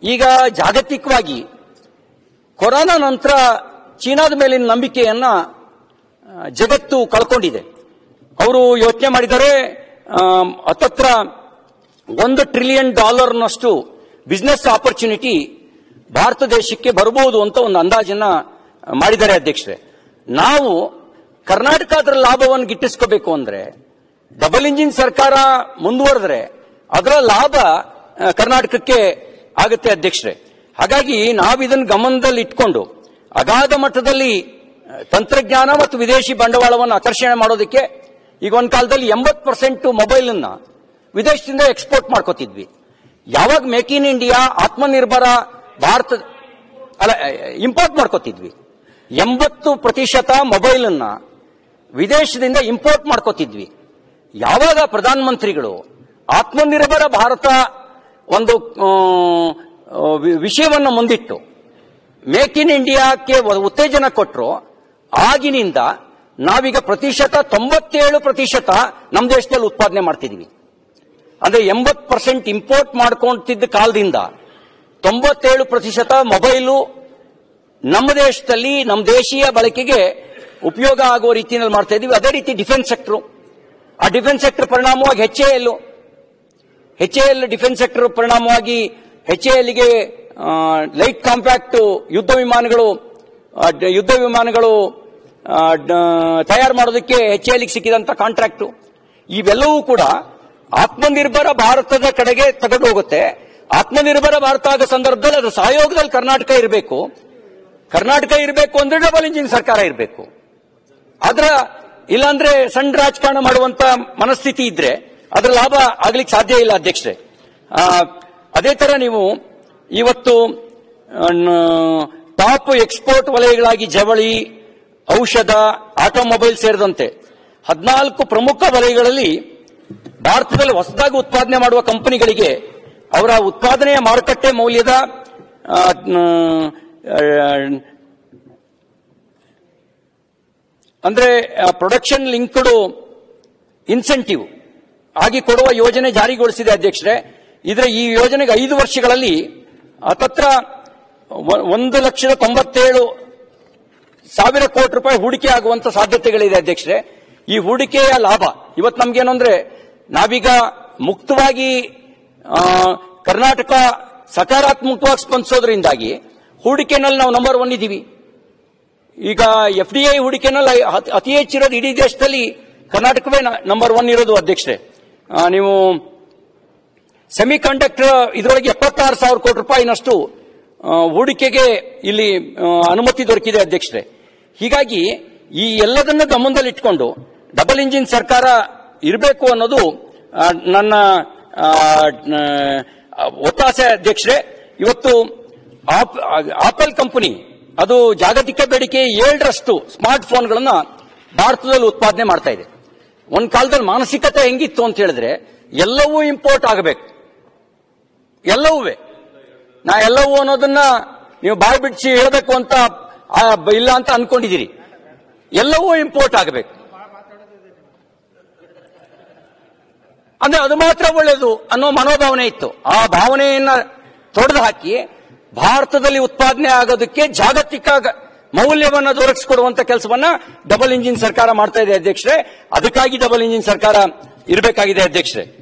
ಈಗ ಜಾಗತಿಕವಾಗಿ ಕೊರೋನಾ ನಂತರ ಚೀನಾದ ಮೇಲಿನ ನಂಬಿಕೆಯನ್ನ ಆ, ಜಗತ್ತು ಕಳ್ಕೊಂಡಿದೆ ಅವರು ಯೋಚನೆ ಮಾಡಿದರೆ ಆಮ್, ಹತ್ತತ್ರ ಒಂದು ಟ್ರಿಲಿಯನ್ ಡಾಲರ್ನಷ್ಟು ಬಿಸ್ನೆಸ್ ಆಪರ್ಚುನಿಟಿ ಭಾರತ ದೇಶಕ್ಕೆ ಬರಬಹುದು ಅಂತ ಒಂದು ಅಂದಾಜನ್ನ ಮಾಡಿದ್ದಾರೆ ಅಧ್ಯಕ್ಷರೇ ನಾವು ಕರ್ನಾಟಕ ಅದರ ಲಾಭವನ್ನು ಗಿಟ್ಟಿಸ್ಕೋಬೇಕು ಅಂದ್ರೆ ಡಬಲ್ ಇಂಜಿನ್ ಸರ್ಕಾರ ಮುಂದುವರೆದ್ರೆ ಅದರ ಲಾಭ ಆ, ಕರ್ನಾಟಕಕ್ಕೆ ಆಗುತ್ತೆ ಅಧ್ಯಕ್ಷರೇ ಹಾಗಾಗಿ ನಾವು ಇದನ್ನು ಗಮನದಲ್ಲಿ ಇಟ್ಕೊಂಡು ಅಗಾಧ ಮಟ್ಟದಲ್ಲಿ ಆ, ತಂತ್ರಜ್ಞಾನ ಮತ್ತು ವಿದೇಶಿ ಬಂಡವಾಳವನ್ನು ಆಕರ್ಷಣೆ ಮಾಡೋದಕ್ಕೆ ಈಗ ಒಂದು ಕಾಲದಲ್ಲಿ ಎಂಬತ್ತು ಪರ್ಸೆಂಟ್ ಮೊಬೈಲ್ ಅನ್ನ ವಿದೇಶದಿಂದ ಎಕ್ಸ್ಪೋರ್ಟ್ ಮಾಡ್ಕೋತಿದ್ವಿ ಯಾವಾಗ make in India Atmanirbhar Bharat ಅಲ್ಲ ಇಂಪೋರ್ಟ್ ಮಾಡ್ಕೋತಿದ್ವಿ ಎಂಬತ್ತು ಪ್ರತಿಶತ ಮೊಬೈಲ್ ಅನ್ನ ವಿದೇಶದಿಂದ ಇಂಪೋರ್ಟ್ ಮಾಡ್ಕೋತಿದ್ವಿ ಯಾವಾಗ ಪ್ರಧಾನಮಂತ್ರಿಗಳು ಆತ್ಮನಿರ್ಭರ ಭಾರತ ಒಂದು ಆ, ಆ, ವಿ- ವಿಷಯವನ್ನ ಮುಂದಿಟ್ಟು ಮೇಕ್ ಇನ್ ಇಂಡಿಯಾಕ್ಕೆ ಒ- ಉತ್ತೇಜನ ಕೊಟ್ಟರು ಆಗಿನಿಂದ ನಾವೀಗ ಪ್ರತಿಶತ ತೊಂಬತ್ತೇಳು ಪ್ರತಿಶತ ನಮ್ಮ ದೇಶದಲ್ಲಿ ಉತ್ಪಾದನೆ ಮಾಡ್ತಿದೀವಿ ಅಂದ್ರೆ ಎಂಬತ್ತು ಪರ್ಸೆಂಟ್ ಇಂಪೋರ್ಟ್ ಮಾಡ್ಕೊಂತಿದ್ದ ಕಾಲದಿಂದ ತೊಂಬತ್ತೇಳು ಪ್ರತಿಶತ ಮೊಬೈಲು ನಮ್ಮ ದೇಶದಲ್ಲಿ ನಮ್ಮ ದೇಶೀಯ ಬಳಕೆಗೆ ಉಪಯೋಗ ಆಗುವ ರೀತಿಯಲ್ಲಿ ಮಾಡ್ತಾ ಇದೀವಿ ಅದೇ ರೀತಿ ಡಿಫೆನ್ಸ್ ಸೆಕ್ಟರ್ ಆ ಡಿಫೆನ್ಸ್ ಸೆಕ್ಟರ್ ಪರಿಣಾಮವಾಗಿ H L H L defence sector ಪರಿಣಾಮವಾಗಿ ಎಚ್ ಎಲ್ಗೆ ಲೈಟ್ ಕಾಂಪ್ಯಾಕ್ಟ್ ಯುದ್ಧ ವಿಮಾನಗಳು ಆ, ಡ- ಯುದ್ಧ ವಿಮಾನಗಳು ಆ, ಡ- ತಯಾರು ಮಾಡೋದಕ್ಕೆ ಎಚ್ ಎಲ್ಗೆ ಸಿಕ್ಕಿದಂತ ಕಾಂಟ್ರಾಕ್ಟ್ ಇವೆಲ್ಲವೂ ಕೂಡ ಆತ್ಮನಿರ್ಭರ ಭಾರತದ ಕಡೆಗೆ ತಗೊಂಡು ಹೋಗುತ್ತೆ ಆತ್ಮನಿರ್ಭರ ಭಾರತ ಆಗೋ ಸಂದರ್ಭದಲ್ಲಿ ಅದು ಸಹಯೋಗದಲ್ಲಿ ಕರ್ನಾಟಕ ಇರಬೇಕು ಕರ್ನಾಟಕ ಇರಬೇಕು ಅಂದ್ರೆ ಡಬಲ್ ಇಂಜಿನ್ ಸರ್ಕಾರ ಇರಬೇಕು ಆದ್ರ ಇಲ್ಲಾಂದ್ರೆ ಸಣ್ಣ ರಾಜಕಾರಣ ಮಾಡುವಂತ ಮನಸ್ಥಿತಿ ಇದ್ರೆ ಅದರ ಲಾಭ ಆಗ್ಲಿಕ್ಕೆ ಸಾಧ್ಯ ಇಲ್ಲ ಅಧ್ಯಕ್ಷರೇ ಆ, ಅದೇ ತರ ನೀವು ಇವತ್ತು ಟಾಪ್ ಎಕ್ಸ್ಪೋರ್ಟ್ ವಲಯಗಳಾಗಿ ಜವಳಿ ಔಷಧ ಆಟೋಮೊಬೈಲ್ ಸೇರಿದಂತೆ ಹದಿನಾಲ್ಕು ಪ್ರಮುಖ ವಲಯಗಳಲ್ಲಿ ಭಾರತದಲ್ಲಿ ಹೊಸದಾಗಿ ಉತ್ಪಾದನೆ ಮಾಡುವ ಕಂಪನಿಗಳಿಗೆ ಅವರ ಉತ್ಪಾದನೆಯ ಮಾರುಕಟ್ಟೆ ಮೌಲ್ಯದ ಆ, ಆ, ಅಂದ್ರೆ ಪ್ರೊಡಕ್ಷನ್ ಲಿಂಕ್ಡ್ ಇನ್ಸೆಂಟಿವ್ ಆಗಿ ಕೊಡುವ ಯೋಜನೆ ಜಾರಿಗೊಳಿಸಿದೆ ಅಧ್ಯಕ್ಷರೇ ಇದರ ಈ ಯೋಜನೆಗೆ ಐದು ವರ್ಷಗಳಲ್ಲಿ ಹತ್ತತ್ರ ಒ- ಒಂದು ಲಕ್ಷದ ತೊಂಬತ್ತೇಳು ಸಾವಿರ ಕೋಟಿ ರೂಪಾಯಿ ಹೂಡಿಕೆ ಆಗುವಂತ ಸಾಧ್ಯತೆಗಳಿದೆ ಅಧ್ಯಕ್ಷರೇ ಈ ಹೂಡಿಕೆಯ ಲಾಭ ಇವತ್ತು ನಮ್ಗೇನು ಅಂದ್ರೆ ನಾವೀಗ ಮುಕ್ತವಾಗಿ ಆ, ಕರ್ನಾಟಕ ಸಕಾರಾತ್ಮಕವಾಗಿ ಸ್ಪಂದಿಸೋದ್ರಿಂದಾಗಿ ಹೂಡಿಕೆನಲ್ಲಿ ನಾವು ನಂಬರ್ ಒನ್ ಇದ್ದೀವಿ ಈಗ ಎಫ್ ಡಿ ಐ ಹೂಡಿಕೆನಲ್ಲಿ ಅತಿ- ಅತಿ ಹೆಚ್ಚಿರೋದು ಇಡೀ ದೇಶದಲ್ಲಿ ಕರ್ನಾಟಕವೇ ನಂಬರ್ ಒನ್ ಇರೋದು ಅಧ್ಯಕ್ಷರೇ ಆ, ನೀವು ಸೆಮಿ ಕಂಡಕ್ಟರ್ ಇದರೊಳಗೆ ಎಪ್ಪತ್ತಾರು ಸಾವಿರ ಕೋಟಿ ರೂಪಾಯಿನಷ್ಟು ಆ, ಹೂಡಿಕೆಗೆ ಇಲ್ಲಿ ಆ, ಅನುಮತಿ ದೊರಕಿದೆ ಅಧ್ಯಕ್ಷರೇ ಹೀಗಾಗಿ ಈ ಎಲ್ಲದನ್ನು ಗಮನದಲ್ಲಿಟ್ಕೊಂಡು ಡಬಲ್ ಇಂಜಿನ್ ಸರ್ಕಾರ ಇರಬೇಕು ಅನ್ನೋದು ಆ, ನನ್ನ ಆ, ಆ, ಒತ್ತಾಸೆ ಅಧ್ಯಕ್ಷರೇ ಇವತ್ತು ಆಪ್- ಆಪಲ್ ಕಂಪನಿ ಅದು ಜಾಗತಿಕ ಬೇಡಿಕೆ ಏಳರಷ್ಟು ಸ್ಮಾರ್ಟ್ ಫೋನ್ಗಳನ್ನ ಭಾರತದಲ್ಲಿ ಉತ್ಪಾದನೆ ಮಾಡ್ತಾ ಇದೆ ಒಂದ್ ಕಾಲದಲ್ಲಿ ಮಾನಸಿಕತೆ ಹೆಂಗಿತ್ತು ಅಂತ ಹೇಳಿದ್ರೆ ಎಲ್ಲವೂ ಇಂಪೋರ್ಟ್ ಆಗಬೇಕು ಎಲ್ಲವೂ ನಾ ಎಲ್ಲವೂ ಅನ್ನೋದನ್ನ ನೀವು ಬಾಯಿ ಬಿಡಿಸಿ ಹೇಳಬೇಕು ಅಂತ ಆ, ಬ- ಇಲ್ಲ ಅಂತ ಅನ್ಕೊಂಡಿದ್ದೀರಿ ಎಲ್ಲವೂ ಇಂಪೋರ್ಟ್ ಆಗಬೇಕು ಅಂದ್ರೆ ಅದು ಮಾತ್ರ ಒಳ್ಳೆಯದು ಅನ್ನೋ ಮನೋಭಾವನೆ ಇತ್ತು ಆ ಭಾವನೆಯನ್ನ ತೊಡೆದು ಹಾಕಿ ಭಾರತದಲ್ಲಿ ಉತ್ಪಾದನೆ ಆಗೋದಕ್ಕೆ ಜಾಗತಿಕ ಗ- ಮೌಲ್ಯವನ್ನ ದೊರಕಿಸಿಕೊಡುವಂತ ಕೆಲಸವನ್ನ ಡಬಲ್ ಇಂಜಿನ್ ಸರ್ಕಾರ ಮಾಡ್ತಾ ಇದೆ ಅಧ್ಯಕ್ಷರೇ ಅದಕ್ಕಾಗಿ ಡಬಲ್ ಇಂಜಿನ್ ಸರ್ಕಾರ ಇರಬೇಕಾಗಿದೆ ಅಧ್ಯಕ್ಷರೇ